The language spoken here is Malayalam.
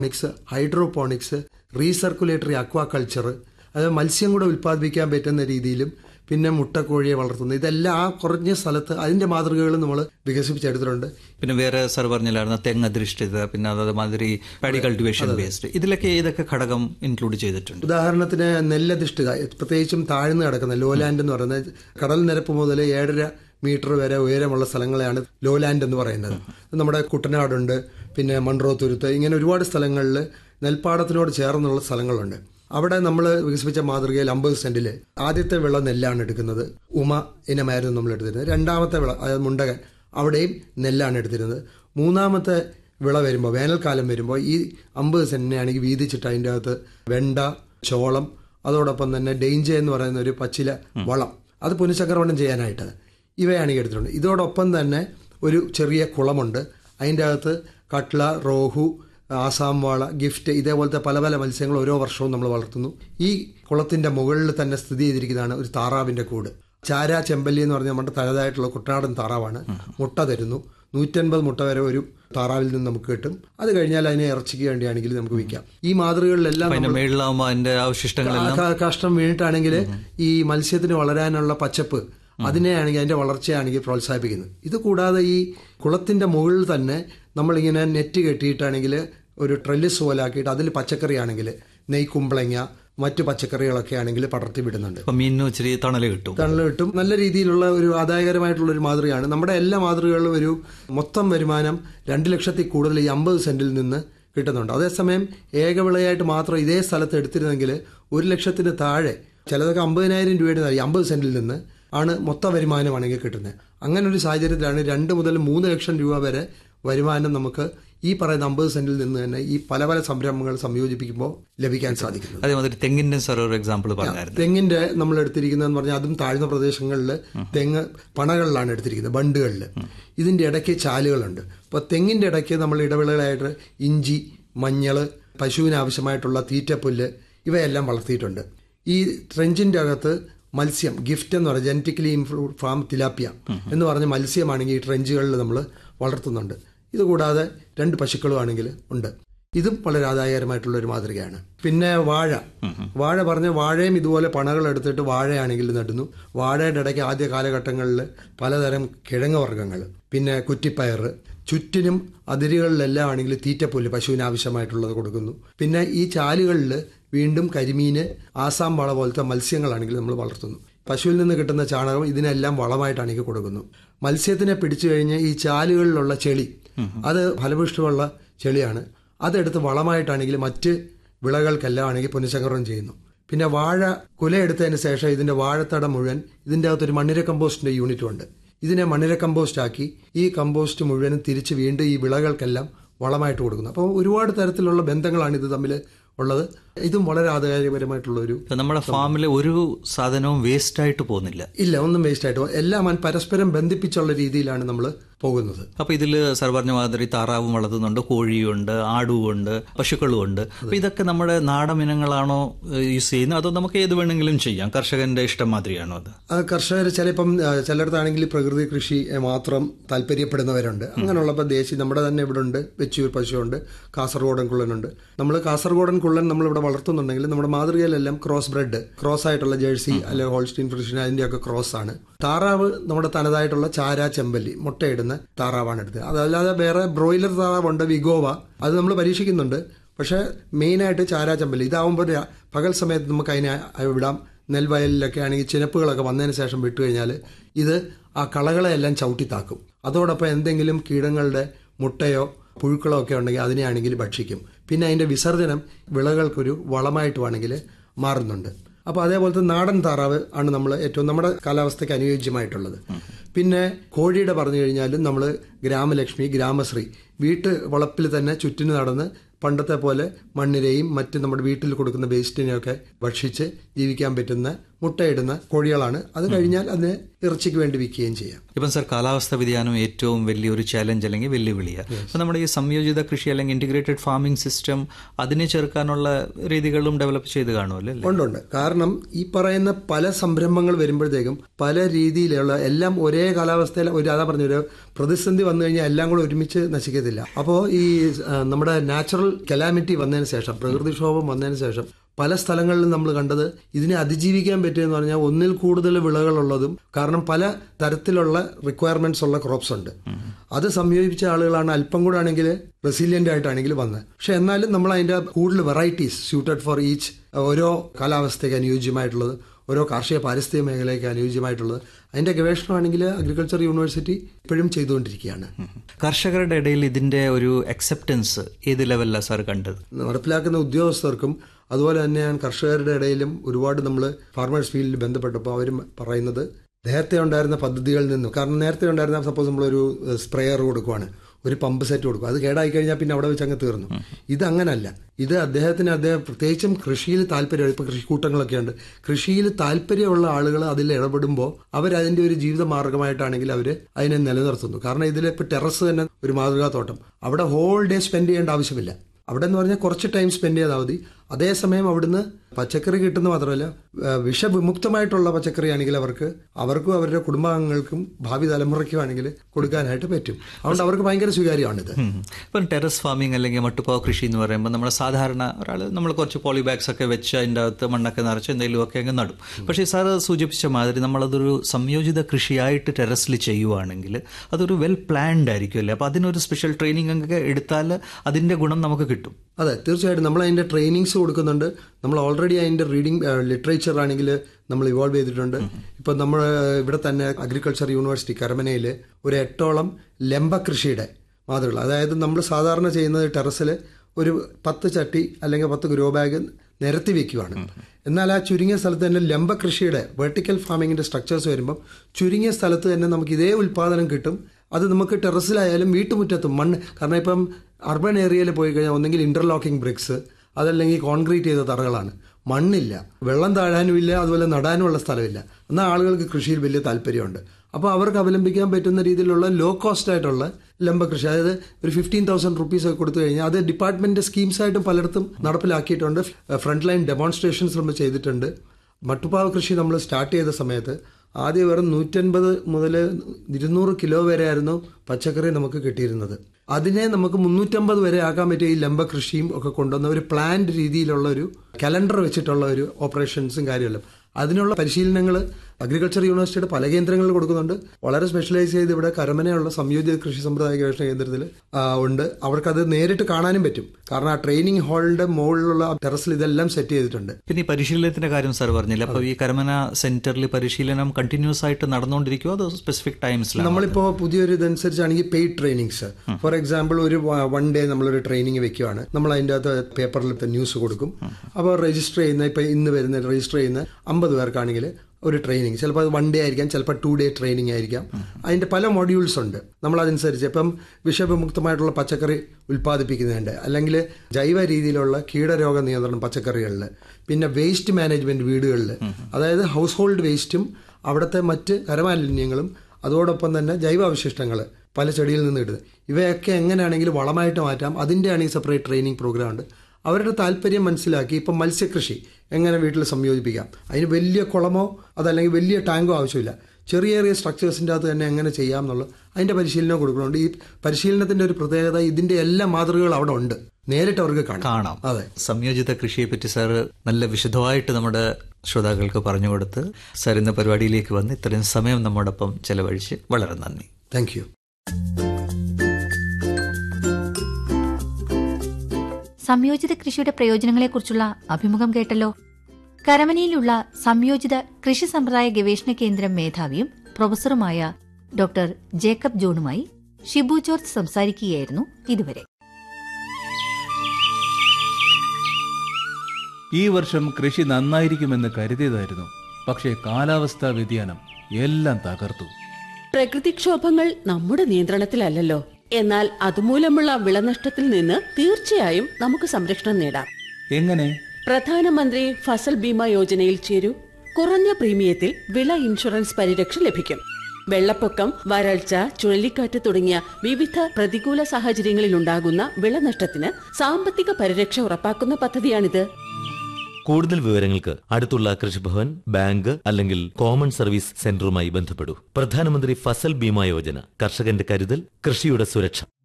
മിക്സ് ഹൈഡ്രോപോണിക്സ് റീസർക്കുലേറ്ററി അക്വാകൾച്ചർ അത് മത്സ്യം കൂടെ ഉൽപ്പാദിപ്പിക്കാൻ പറ്റുന്ന രീതിയിലും പിന്നെ മുട്ടക്കോഴിയെ വളർത്തുന്നു ഇതെല്ലാം ആ കുറഞ്ഞ സ്ഥലത്ത് അതിന്റെ മാതൃകകൾ നമ്മൾ വികസിപ്പിച്ചെടുത്തിട്ടുണ്ട് പിന്നെ വേറെ സാർ പറഞ്ഞില്ലായിരുന്നു തെങ്ങ് അധിഷ്ഠിത പിന്നെ അതേമാതിരി പാഡി കൾട്ടിവേഷൻ ബേസ്ഡ് ഇതിലൊക്കെ ഏതൊക്കെ ഘടകം ഇൻക്ലൂഡ് ചെയ്തിട്ടുണ്ട് ഉദാഹരണത്തിന് നെല്ലധിഷ്ഠിത പ്രത്യേകിച്ചും താഴ്ന്നു കിടക്കുന്ന ലോലാൻഡ് എന്ന് പറയുന്നത് കടൽ നിരപ്പ് മുതൽ ഏഴര മീറ്റർ വരെ ഉയരമുള്ള സ്ഥലങ്ങളെയാണ് ലോലാൻഡ് എന്ന് പറയുന്നത് നമ്മുടെ കുട്ടനാടുണ്ട് പിന്നെ മൺട്രോ തുരുത്ത് ഇങ്ങനെ ഒരുപാട് സ്ഥലങ്ങളിൽ നെൽപ്പാടത്തിനോട് ചേർന്നുള്ള സ്ഥലങ്ങളുണ്ട് അവിടെ നമ്മൾ വികസിപ്പിച്ച മാതൃകയിൽ അമ്പത് സെന്റിൽ ആദ്യത്തെ വിള നെല്ലാണ് എടുക്കുന്നത് ഉമ ഇനമായിരുന്നു നമ്മൾ എടുത്തിരുന്നത് രണ്ടാമത്തെ വിള അതായത് മുണ്ടകൻ അവിടെയും നെല്ലാണ് എടുത്തിരുന്നത് മൂന്നാമത്തെ വിള വരുമ്പോൾ വേനൽക്കാലം വരുമ്പോൾ ഈ അമ്പത് സെന്റിനെയാണെങ്കിൽ വീതിച്ചിട്ട് അതിൻ്റെ അകത്ത് വെണ്ട ചോളം അതോടൊപ്പം തന്നെ ഡെയിഞ്ച എന്ന് പറയുന്ന ഒരു പച്ചില വളം അത് പുനഃചക്രമണം ചെയ്യാനായിട്ട് ഇവയാണ് ഈ എടുത്തിട്ടുണ്ട് ഇതോടൊപ്പം തന്നെ ഒരു ചെറിയ കുളമുണ്ട് അതിൻ്റെ അകത്ത് കട്ട്ല റോഹു ആസാം വാള ഗിഫ്റ്റ് ഇതേപോലത്തെ പല പല മത്സ്യങ്ങൾ ഓരോ വർഷവും നമ്മൾ വളർത്തുന്നു ഈ കുളത്തിന്റെ മുകളിൽ തന്നെ സ്ഥിതി ചെയ്തിരിക്കുന്നതാണ് ഒരു താറാവിന്റെ കൂട് ചാര ചെമ്പല്ലി എന്ന് പറഞ്ഞാൽ നമ്മുടെ തനതായിട്ടുള്ള കുട്ടനാടൻ താറാവാണ് മുട്ട തരുന്നു നൂറ്റൻപത് മുട്ട വരെ ഒരു താറാവിൽ നിന്ന് നമുക്ക് കിട്ടും അത് കഴിഞ്ഞാൽ അതിനെ ഇറച്ചിക്ക് വേണ്ടിയാണെങ്കിൽ നമുക്ക് വിൽക്കാം ഈ മാതൃകകളിലെല്ലാം അതിന്റെ മേളിലാവുമ്പോൾ അതിന്റെ അവശിഷ്ടങ്ങളെല്ലാം ക- കഷ്ടം വീണിട്ടാണെങ്കിൽ ഈ മത്സ്യത്തിന് വളരാനുള്ള പച്ചപ്പ് അതിനെയാണെങ്കിൽ അതിന്റെ വളർച്ചയാണെങ്കിൽ പ്രോത്സാഹിപ്പിക്കുന്നത് ഇത് കൂടാതെ ഈ കുളത്തിന്റെ മുകളിൽ തന്നെ നമ്മളിങ്ങനെ നെറ്റ് കെട്ടിയിട്ടാണെങ്കിൽ ഒരു ട്രെല്ലിസ് പോലെ ആക്കിയിട്ട് അതിൽ പച്ചക്കറി ആണെങ്കിൽ നെയ് കുമ്പളങ്ങ മറ്റു പച്ചക്കറികളൊക്കെ ആണെങ്കിൽ പടർത്തി വിടുന്നുണ്ട് അപ്പൊ മീനിനും ഇച്ചിരി തണല് കിട്ടും തണൽ കിട്ടും നല്ല രീതിയിലുള്ള ഒരു ആദായകരമായിട്ടുള്ള ഒരു മാതൃകയാണ് നമ്മുടെ എല്ലാ മാതൃകകളിലും ഒരു മൊത്തം വരുമാനം രണ്ട് ലക്ഷത്തിൽ കൂടുതൽ ഈ അമ്പത് സെന്റിൽ നിന്ന് കിട്ടുന്നുണ്ട് അതേസമയം ഏകവിളയായിട്ട് മാത്രം ഇതേ സ്ഥലത്ത് എടുത്തിരുന്നെങ്കിൽ ഒരു ലക്ഷത്തിന് താഴെ ചിലതൊക്കെ അമ്പതിനായിരം രൂപയുടെ താഴെ അമ്പത് സെന്റിൽ നിന്ന് ആണ് മൊത്ത വരുമാനമാണെങ്കിൽ കിട്ടുന്നത് അങ്ങനെ ഒരു സാഹചര്യത്തിലാണ് രണ്ട് മുതൽ മൂന്ന് ലക്ഷം രൂപ വരെ വരുമാനം നമുക്ക് ഈ പറയുന്ന അമ്പത് സെന്റിൽ നിന്ന് തന്നെ ഈ പല പല സംരംഭങ്ങൾ സംയോജിപ്പിക്കുമ്പോൾ ലഭിക്കാൻ സാധിക്കുന്നത് അതേമാതിരി തെങ്ങിന്റെ സാർ ഒരു എക്സാമ്പിൾ പറഞ്ഞായിരുന്നു തെങ്ങിന്റെ നമ്മൾ എടുത്തിരിക്കുന്നതെന്ന് പറഞ്ഞാൽ അതും താഴ്ന്ന പ്രദേശങ്ങളിൽ തെങ്ങ് പണകളിലാണ് എടുത്തിരിക്കുന്നത് ബണ്ടുകളിൽ ഇതിന്റെ ഇടയ്ക്ക് ചാലുകളുണ്ട് അപ്പോൾ തെങ്ങിന്റെ ഇടയ്ക്ക് നമ്മൾ ഇടവിളകളായിട്ട് ഇഞ്ചി മഞ്ഞള് പശുവിന് ആവശ്യമായിട്ടുള്ള തീറ്റപ്പുല്ല് ഇവയെല്ലാം വളർത്തിയിട്ടുണ്ട് ഈ ട്രെഞ്ചിന്റെ അകത്ത് മത്സ്യം ഗിഫ്റ്റ് എന്ന് പറയുന്നത് ജനറ്റിക്കലി ഇംപ്രൂവ് ഫാം തിലാപ്പിയ എന്ന് പറഞ്ഞ മത്സ്യമാണെങ്കിൽ ഈ ട്രെഞ്ചുകളിൽ നമ്മൾ വളർത്തുന്നുണ്ട് ഇതുകൂടാതെ രണ്ട് പശുക്കളും ആണെങ്കിൽ ഉണ്ട് ഇതും വളരെ ആദായകരമായിട്ടുള്ള ഒരു മാതൃകയാണ് പിന്നെ വാഴ വാഴ പറഞ്ഞ വാഴയും ഇതുപോലെ പണകൾ എടുത്തിട്ട് വാഴയാണെങ്കിൽ നടുന്നു വാഴയുടെ ഇടയ്ക്ക് ആദ്യ കാലഘട്ടങ്ങളിൽ പലതരം കിഴങ്ങ് വർഗ്ഗങ്ങൾ പിന്നെ കുറ്റിപ്പയർ ചുറ്റിനും അതിരുകളിലെല്ലാം ആണെങ്കിൽ തീറ്റപ്പുല്ല് പശുവിന് ആവശ്യമായിട്ടുള്ളത് കൊടുക്കുന്നു പിന്നെ ഈ ചാലുകളിൽ വീണ്ടും കരിമീന് ആസാം വള പോലത്തെ മത്സ്യങ്ങളാണെങ്കിൽ നമ്മൾ വളർത്തുന്നു പശുവിൽ നിന്ന് കിട്ടുന്ന ചാണകം ഇതിനെല്ലാം വളമായിട്ടാണെങ്കിൽ കൊടുക്കുന്നു മത്സ്യത്തിനെ പിടിച്ചു കഴിഞ്ഞ് ഈ ചാലുകളിലുള്ള ചെളി അത് ഫലപുഷ്ടമുള്ള ചെളിയാണ് അതെടുത്ത് വളമായിട്ടാണെങ്കിൽ മറ്റ് വിളകൾക്കെല്ലാം ആണെങ്കിൽ പുനഃചക്രം ചെയ്യുന്നു പിന്നെ വാഴ കുലയെടുത്തതിന് ശേഷം ഇതിന്റെ വാഴത്തട മുഴുവൻ ഇതിന്റെ അകത്തൊരു മണ്ണിര കമ്പോസ്റ്റിന്റെ യൂണിറ്റും ഉണ്ട് ഇതിനെ മണ്ണിര കമ്പോസ്റ്റ് ആക്കി ഈ കമ്പോസ്റ്റ് മുഴുവനും തിരിച്ച് വീണ്ടും ഈ വിളകൾക്കെല്ലാം വളമായിട്ട് കൊടുക്കുന്നു അപ്പോൾ ഒരുപാട് തരത്തിലുള്ള ബന്ധങ്ങളാണ് ഇത് തമ്മിൽ ഉള്ളത് ഇതും വളരെ ആദായകരമായിട്ടുള്ള ഒരു ഇപ്പൊ നമ്മുടെ ഫാമിലെ ഒരു സാധനവും വേസ്റ്റ് ആയിട്ട് പോകുന്നില്ല ഇല്ല ഒന്നും വേസ്റ്റ് ആയിട്ട് പോ- എല്ലാം അൻ- പരസ്പരം ബന്ധിപ്പിച്ചുള്ള രീതിയിലാണ് നമ്മൾ പോകുന്നത് അപ്പൊ ഇതില് സാർ പറഞ്ഞ മാതിരി താറാവും വളർത്തുന്നുണ്ട് കോഴിയുണ്ട് ആടുമുണ്ട് പശുക്കളുമുണ്ട് അപ്പൊ ഇതൊക്കെ നമ്മുടെ നാടൻ ഇനങ്ങളാണോ യൂസ് ചെയ്യുന്നത് അതോ നമുക്ക് ഏത് വേണമെങ്കിലും ചെയ്യാം കർഷകന്റെ ഇഷ്ടം മാതിരിയാണോ അത് ആ കർഷകർ ചിലപ്പം ആ, ചിലയിടത്താണെങ്കിൽ പ്രകൃതി കൃഷി മാത്രം താല്പര്യപ്പെടുന്നവരുണ്ട് അങ്ങനെയുള്ളപ്പോൾ ദേശീയ നമ്മുടെ തന്നെ ഇവിടെ ഉണ്ട് വെച്ചൂർ പശുവുണ്ട് കാസർഗോഡൻ കുള്ളനുണ്ട് നമ്മൾ കാസർഗോഡൻ കുള്ളൻ നമ്മളിവിടെ വളർത്തുന്നുണ്ടെങ്കിൽ നമ്മുടെ മാതൃകയിലെല്ലാം ക്രോസ് ബ്രെഡ് ക്രോസ് ആയിട്ടുള്ള ജേഴ്സി അല്ലെങ്കിൽ ഹോൾസ്റ്റീൻ ഫ്രിഷൻ അതിൻ്റെയൊക്കെ ക്രോസ് ആണ് താറാവ് നമ്മുടെ തനതായിട്ടുള്ള ചാര ചെമ്പല്ലി മുട്ടയിടുന്ന താറാവാണ് എടുത്തത് അതല്ലാതെ വേറെ ബ്രോയിലർ താറാവുണ്ട് വിഗോവ അത് നമ്മൾ പരീക്ഷിക്കുന്നുണ്ട് പക്ഷേ മെയിനായിട്ട് ചാരാ ചെമ്പല്ലി ഇതാവുമ്പോൾ രാ- പകൽ സമയത്ത് നമുക്ക് അതിനെ വിടാം നെൽവയലിലൊക്കെ ആണെങ്കിൽ ചിനപ്പുകളൊക്കെ വന്നതിന് ശേഷം വിട്ടു കഴിഞ്ഞാൽ ഇത് ആ കളകളെല്ലാം ചവിട്ടിത്താക്കും അതോടൊപ്പം എന്തെങ്കിലും കീടങ്ങളുടെ മുട്ടയോ പുഴുക്കളോ ഒക്കെ ഉണ്ടെങ്കിൽ അതിനെയാണെങ്കിൽ ഭക്ഷിക്കും പിന്നെ അതിന്റെ വിസർജനം വിളകൾക്കൊരു വളമായിട്ട് വേണമെങ്കിൽ മാറുന്നുണ്ട് അപ്പോൾ അതേപോലത്തെ നാടൻ താറാവ് ആണ് നമ്മൾ ഏറ്റവും നമ്മുടെ കാലാവസ്ഥയ്ക്ക് അനുയോജ്യമായിട്ടുള്ളത് പിന്നെ കോഴിയുടെ പറഞ്ഞു കഴിഞ്ഞാലും നമ്മൾ ഗ്രാമലക്ഷ്മി ഗ്രാമശ്രീ വീട്ട് വളപ്പിൽ തന്നെ ചുറ്റിന് നടന്ന് പണ്ടത്തെ പോലെ മണ്ണിരെയും മറ്റ് നമ്മുടെ വീട്ടിൽ കൊടുക്കുന്ന വേസ്റ്റിനെയൊക്കെ ഭക്ഷിച്ച് ജീവിക്കാൻ പറ്റുന്ന മുട്ടയിടുന്ന കോഴികളാണ് അത് കഴിഞ്ഞാൽ അതിനെ ഇറച്ചിക്ക് വേണ്ടി വിൽക്കുകയും ചെയ്യാം ഇപ്പം സർ കാലാവസ്ഥ വ്യതിയാനം ഏറ്റവും വലിയൊരു ചാലഞ്ച് അല്ലെങ്കിൽ വെല്ലുവിളിയാണ് അപ്പം നമ്മുടെ ഈ സംയോജിത കൃഷി അല്ലെങ്കിൽ ഇന്റഗ്രേറ്റഡ് ഫാമിംഗ് സിസ്റ്റം അതിനെ ചെറുക്കാനുള്ള രീതികളും ഡെവലപ്പ് ചെയ്ത് കാണുമല്ലോ അല്ലേ ഉണ്ടുണ്ട് കാരണം ഈ പറയുന്ന പല സംരംഭങ്ങൾ വരുമ്പോഴത്തേക്കും പല രീതിയിലുള്ള എല്ലാം ഒരേ കാലാവസ്ഥയിൽ ഒരു അതാ പറഞ്ഞ ഒരു പ്രതിസന്ധി വന്നു കഴിഞ്ഞാൽ എല്ലാം കൂടെ ഒരുമിച്ച് നശിക്കത്തില്ല അപ്പോൾ ഈ ആ, നമ്മുടെ നാച്ചുറൽ കലാമിറ്റി വന്നതിന് ശേഷം പ്രകൃതിക്ഷോഭം വന്നതിന് ശേഷം പല സ്ഥലങ്ങളിലും നമ്മൾ കണ്ടത് ഇതിനെ അതിജീവിക്കാൻ പറ്റിയെന്ന് പറഞ്ഞാൽ ഒന്നിൽ കൂടുതൽ വിളകളുള്ളതും കാരണം പല തരത്തിലുള്ള റിക്വയർമെന്റ്സ് ഉള്ള ക്രോപ്സ് ഉണ്ട് അത് സംയോജിപ്പിച്ച ആളുകളാണ് അല്പം കൂടെ ആണെങ്കിൽ റെസിലിയന്റ് ആയിട്ടാണെങ്കിൽ വന്നത് പക്ഷെ എന്നാലും നമ്മൾ അതിന്റെ കൂടുതൽ വെറൈറ്റീസ് സ്യൂട്ടഡ് ഫോർ ഈച്ച് ഓരോ കാലാവസ്ഥയ്ക്ക് അനുയോജ്യമായിട്ടുള്ളത് ഓരോ കാർഷിക പാരിസ്ഥിതിക മേഖലയ്ക്ക് അനുയോജ്യമായിട്ടുള്ളത് അതിന്റെ ഗവേഷണമാണെങ്കിൽ അഗ്രികൾച്ചർ യൂണിവേഴ്സിറ്റി ഇപ്പോഴും ചെയ്തുകൊണ്ടിരിക്കുകയാണ് കർഷകരുടെ ഇടയിൽ ഇതിന്റെ ഒരു അക്സെപ്റ്റൻസ് ഏത് ലെവലിലാണ് സാർ കണ്ടത് നടപ്പിലാക്കുന്ന ഉദ്യോഗസ്ഥർക്കും അതുപോലെ തന്നെ ഞാൻ കർഷകരുടെ ഇടയിലും ഒരുപാട് നമ്മൾ ഫാർമേഴ്സ് ഫീൽഡിൽ ബന്ധപ്പെട്ടപ്പോൾ അവർ പറയുന്നത് നേരത്തെ ഉണ്ടായിരുന്ന പദ്ധതികളിൽ നിന്നും കാരണം നേരത്തെ ഉണ്ടായിരുന്ന സപ്പോസ് നമ്മളൊരു സ്പ്രെയർ കൊടുക്കുവാണ് ഒരു പമ്പ് സെറ്റ് കൊടുക്കും അത് കേടായി കഴിഞ്ഞാൽ പിന്നെ അവിടെ വെച്ച് അങ്ങ് തീർന്നു ഇത് അങ്ങനല്ല ഇത് അദ്ദേഹത്തിന് അദ്ദേഹം പ്രത്യേകിച്ചും കൃഷിയിൽ താല്പര്യം ഇപ്പൊ കൃഷിക്കൂട്ടങ്ങളൊക്കെ ഉണ്ട് കൃഷിയിൽ താല്പര്യമുള്ള ആളുകൾ അതിൽ ഇടപെടുമ്പോൾ അവർ അതിന്റെ ഒരു ജീവിത മാർഗമായിട്ടാണെങ്കിൽ അവർ അതിനെ നിലനിർത്തുന്നു കാരണം ഇതിൽ ഇപ്പൊ ടെറസ് തന്നെ ഒരു മാതൃകാത്തോട്ടം അവിടെ ഹോൾ ഡേ സ്പെൻഡ് ചെയ്യേണ്ട ആവശ്യമില്ല അവിടെ എന്ന് പറഞ്ഞാൽ കുറച്ച് ടൈം സ്പെൻഡ് ചെയ്താൽ മതി അതേസമയം അവിടുന്ന് പച്ചക്കറി കിട്ടുന്ന മാത്രമല്ല ഏഹ് വിഷവിമുക്തമായിട്ടുള്ള പച്ചക്കറി ആണെങ്കിൽ അവർക്ക് അവർക്കും അവരുടെ കുടുംബാംഗങ്ങൾക്കും ഭാവി തലമുറയ്ക്കുമാണെങ്കിൽ കൊടുക്കാനായിട്ട് പറ്റും അതുകൊണ്ട് അവർക്ക് ഭയങ്കര സ്വീകാര്യമാണിത് ഉം. ഇപ്പം ടെറസ് ഫാമിംഗ് അല്ലെങ്കിൽ മട്ടുപ്പാവ് കൃഷി എന്ന് പറയുമ്പോൾ നമ്മൾ സാധാരണ ഒരാൾ നമ്മൾ കുറച്ച് പോളിബാഗ്സ് ഒക്കെ വെച്ച് അതിൻ്റെ അകത്ത് മണ്ണൊക്കെ നിറച്ച് എന്തെങ്കിലുമൊക്കെ അങ്ങ് നടും പക്ഷേ സാർ സൂചിപ്പിച്ച മാതിരി നമ്മളതൊരു സംയോജിത കൃഷിയായിട്ട് ടെറസിൽ ചെയ്യുവാണെങ്കിൽ അതൊരു വെൽ പ്ലാൻഡ് ആയിരിക്കുമല്ലേ അപ്പോൾ അതിനൊരു സ്പെഷ്യൽ ട്രെയിനിങ് ഒക്കെ എടുത്താൽ അതിൻ്റെ ഗുണം നമുക്ക് കിട്ടും അതെ തീർച്ചയായിട്ടും നമ്മൾ അതിന്റെ ട്രെയിനിങ്സ് കൊടുക്കുന്നുണ്ട് നമ്മൾ ഓൾറെഡി അതിന്റെ റീഡിംഗ് ലിറ്ററേച്ചർ ആണെങ്കിൽ നമ്മൾ ഇവോൾവ് ചെയ്തിട്ടുണ്ട് ഇപ്പം നമ്മൾ ഇവിടെ തന്നെ അഗ്രികൾച്ചർ യൂണിവേഴ്സിറ്റി കരമനയിൽ ഒരു എട്ടോളം ലംബ കൃഷിയുടെ മാതൃകൾ അതായത് നമ്മൾ സാധാരണ ചെയ്യുന്നത് ടെറസിൽ ഒരു പത്ത് ചട്ടി അല്ലെങ്കിൽ പത്ത് ഗ്രോ ബാഗ് നിരത്തി വെക്കുകയാണ് എന്നാൽ ആ ചുരുങ്ങിയ സ്ഥലത്ത് തന്നെ ലംബ കൃഷിയുടെ വെർട്ടിക്കൽ ഫാമിങ്ങിന്റെ സ്ട്രക്ചേഴ്സ് വരുമ്പം ചുരുങ്ങിയ സ്ഥലത്ത് തന്നെ നമുക്ക് ഇതേ ഉൽപ്പാദനം കിട്ടും അത് നമുക്ക് ടെറസിലായാലും വീട്ടുമുറ്റത്തും മണ്ണ് കാരണം ഇപ്പം അർബൻ ഏരിയയിൽ പോയി കഴിഞ്ഞാൽ ഒന്നെങ്കിൽ ഇന്റർലോക്കിംഗ് ബ്രിക്സ് അതല്ലെങ്കിൽ കോൺക്രീറ്റ് ചെയ്ത തറകളാണ് മണ്ണില്ല വെള്ളം താഴാനും ഇല്ല അതുപോലെ നടാനുമുള്ള സ്ഥലമില്ല എന്നാൽ ആളുകൾക്ക് കൃഷിയിൽ വലിയ താല്പര്യമുണ്ട് അപ്പോൾ അവർക്ക് അവലംബിക്കാൻ പറ്റുന്ന രീതിയിലുള്ള ലോ കോസ്റ്റ് ആയിട്ടുള്ള ലംബ കൃഷി അതായത് ഒരു ഫിഫ്റ്റീൻ തൗസൻഡ് റുപ്പീസ് ഒക്കെ കൊടുത്തു കഴിഞ്ഞാൽ അത് ഡിപ്പാർട്ട്മെന്റ് സ്കീംസ് ആയിട്ടും പലയിടത്തും നടപ്പിലാക്കിയിട്ടുണ്ട് ഫ്രണ്ട് ലൈൻ ഡെമോൺസ്ട്രേഷൻസ് നമ്മൾ ചെയ്തിട്ടുണ്ട് മട്ടുപ്പാവ് കൃഷി നമ്മൾ സ്റ്റാർട്ട് ചെയ്ത സമയത്ത് ആദ്യം വെറും നൂറ്റൻപത് മുതൽ ഇരുന്നൂറ് കിലോ വരെ ആയിരുന്നു പച്ചക്കറി നമുക്ക് കിട്ടിയിരുന്നത് അതിനെ നമുക്ക് മുന്നൂറ്റമ്പത് വരെ ആക്കാൻ പറ്റിയ ഈ ലംബ കൃഷിയും ഒക്കെ കൊണ്ടുവന്ന ഒരു പ്ലാൻഡ് രീതിയിലുള്ള ഒരു കലണ്ടർ വെച്ചിട്ടുള്ള ഒരു ഓപ്പറേഷൻസും കാര്യമെല്ലാം അതിനുള്ള പരിശീലനങ്ങൾ അഗ്രികൾച്ചർ യൂണിവേഴ്സിറ്റിയുടെ പല കേന്ദ്രങ്ങളിൽ കൊടുക്കുന്നുണ്ട് വളരെ സ്പെഷ്യലൈസ് ചെയ്ത് ഇവിടെ കരമനയുള്ള സംയോജിത കൃഷി സമ്പ്രദായ ഗവേഷണ കേന്ദ്രത്തിൽ ആ, ഉണ്ട് അവർക്കത് നേരിട്ട് കാണാനും പറ്റും കാരണം ആ ട്രെയിനിങ് ഹാളിന്റെ മുകളിലുള്ള ടെറസിൽ ഇതെല്ലാം സെറ്റ് ചെയ്തിട്ടുണ്ട് പിന്നെ ഈ പരിശീലനത്തിന്റെ കാര്യം സാർ പറഞ്ഞില്ല അപ്പോൾ ഈ കരമന സെന്ററിൽ പരിശീലനം കണ്ടിന്യൂസ് ആയിട്ട് നടന്നുകൊണ്ടിരിക്കുമോ അതോ സ്പെസിഫിക് ടൈംസിലാണ് നമ്മളിപ്പോ പുതിയൊരു ഇതനുസരിച്ചാണെങ്കിൽ പെയ്ഡ് ട്രെയിനിങ്സ് ഫോർ എക്സാമ്പിൾ ഒരു വൺ ഡേ നമ്മളൊരു ട്രെയിനിങ് വെക്കുകയാണ് നമ്മൾ അതിൻ്റെ അകത്ത് പേപ്പറിൽ ന്യൂസ് കൊടുക്കും അപ്പോൾ രജിസ്റ്റർ ചെയ്യുന്ന ഇപ്പൊ ഇന്ന് വരുന്ന രജിസ്റ്റർ ചെയ്യുന്ന അമ്പത് പേർക്കാണെങ്കിൽ ഒരു ട്രെയിനിങ് ചിലപ്പോൾ അത് വൺ ഡേ ആയിരിക്കാം ചിലപ്പോൾ ടു ഡേ ട്രെയിനിങ് ആയിരിക്കാം അതിന്റെ പല മൊഡ്യൂൾസ് ഉണ്ട് നമ്മൾ അതനുസരിച്ച് ഇപ്പം വിഷവിമുക്തമായിട്ടുള്ള പച്ചക്കറി ഉൽപ്പാദിപ്പിക്കുന്നതുണ്ട് അല്ലെങ്കിൽ ജൈവ രീതിയിലുള്ള കീടരോഗ നിയന്ത്രണം പച്ചക്കറികളിൽ പിന്നെ വേസ്റ്റ് മാനേജ്മെന്റ് വീടുകളിൽ അതായത് ഹൗസ് ഹോൾഡ് വേസ്റ്റും അവിടുത്തെ മറ്റ് കരമാലിന്യങ്ങളും അതോടൊപ്പം തന്നെ ജൈവാവശിഷ്ടങ്ങൾ പല ചെടിയിൽ നിന്ന് കിട്ടുന്നത് ഇവയൊക്കെ എങ്ങനെയാണെങ്കിൽ വളമായിട്ട് മാറ്റാം അതിൻ്റെയാണ് ഈ സെപ്പറേറ്റ് ട്രെയിനിങ് പ്രോഗ്രാം ഉണ്ട് അവരുടെ താല്പര്യം മനസ്സിലാക്കി ഇപ്പം മത്സ്യകൃഷി എങ്ങനെ വീട്ടിൽ സംയോജിപ്പിക്കാം അതിന് വലിയ കുളമോ അതല്ലെങ്കിൽ വലിയ ടാങ്കോ ആവശ്യമില്ല ചെറിയ ചെറിയ സ്ട്രക്ചേഴ്സിൻ്റെ അകത്ത് തന്നെ എങ്ങനെ ചെയ്യാം എന്നുള്ളത് അതിൻ്റെ പരിശീലനം കൊടുക്കുന്നുണ്ട് ഈ പരിശീലനത്തിൻ്റെ ഒരു പ്രത്യേകത ഇതിൻ്റെ എല്ലാ മാതൃകകളും അവിടെ ഉണ്ട് നേരിട്ട് അവർക്ക് കാണാം കാണാം അതെ സംയോജിത കൃഷിയെ പറ്റി സാർ നല്ല വിശദമായിട്ട് നമ്മുടെ ശ്രോതാക്കൾക്ക് പറഞ്ഞു കൊടുത്ത് സാർ ഇന്ന് പരിപാടിയിലേക്ക് വന്ന് ഇത്രയും സമയം നമ്മോടൊപ്പം ചെലവഴിച്ച് വളരെ നന്ദി താങ്ക് യു സംയോജിത കൃഷിയുടെ പ്രയോജനങ്ങളെക്കുറിച്ചുള്ള അഭിമുഖം കേട്ടല്ലോ കരമനയിലുള്ള സംയോജിത കൃഷി സമ്പ്രദായ ഗവേഷണ കേന്ദ്രം മേധാവിയും പ്രൊഫസറുമായ ഡോക്ടർ ജേക്കബ് ജോണുമായി ഷിബു ജോർജ് സംസാരിക്കുകയായിരുന്നു ഇതുവരെ ഈ വർഷം കൃഷി നന്നായിരിക്കുമെന്ന് കരുതിയതായിരുന്നു പക്ഷേ കാലാവസ്ഥാ വ്യതിയാനം എല്ലാം തകർത്തു പ്രകൃതിക്ഷോഭങ്ങൾ നമ്മുടെ നിയന്ത്രണത്തിലല്ലല്ലോ എന്നാൽ അതുമൂലമുള്ള വിളനഷ്ടത്തിൽ നിന്ന് തീർച്ചയായും നമുക്ക് സംരക്ഷണം നേടാം എങ്ങനെ പ്രധാനമന്ത്രി ഫസൽ ബീമ യോജനയിൽ ചേരൂ കുറഞ്ഞ പ്രീമിയത്തിൽ വിള ഇൻഷുറൻസ് പരിരക്ഷ ലഭിക്കും വെള്ളപ്പൊക്കം വരൾച്ച ചുഴലിക്കാറ്റ് തുടങ്ങിയ വിവിധ പ്രതികൂല സാഹചര്യങ്ങളിലുണ്ടാകുന്ന വിളനഷ്ടത്തിന് സാമ്പത്തിക പരിരക്ഷ ഉറപ്പാക്കുന്ന പദ്ധതിയാണിത് കൂടുതൽ വിവരങ്ങൾക്ക് അടുത്തുള്ള കൃഷിഭവൻ ബാങ്ക് അല്ലെങ്കിൽ കോമൺ സർവീസ് സെന്ററുമായി ബന്ധപ്പെടൂ പ്രധാനമന്ത്രി ഫസൽ ബീമ യോജന കർഷകന്റെ കരുതൽ കൃഷിയുടെ സുരക്ഷ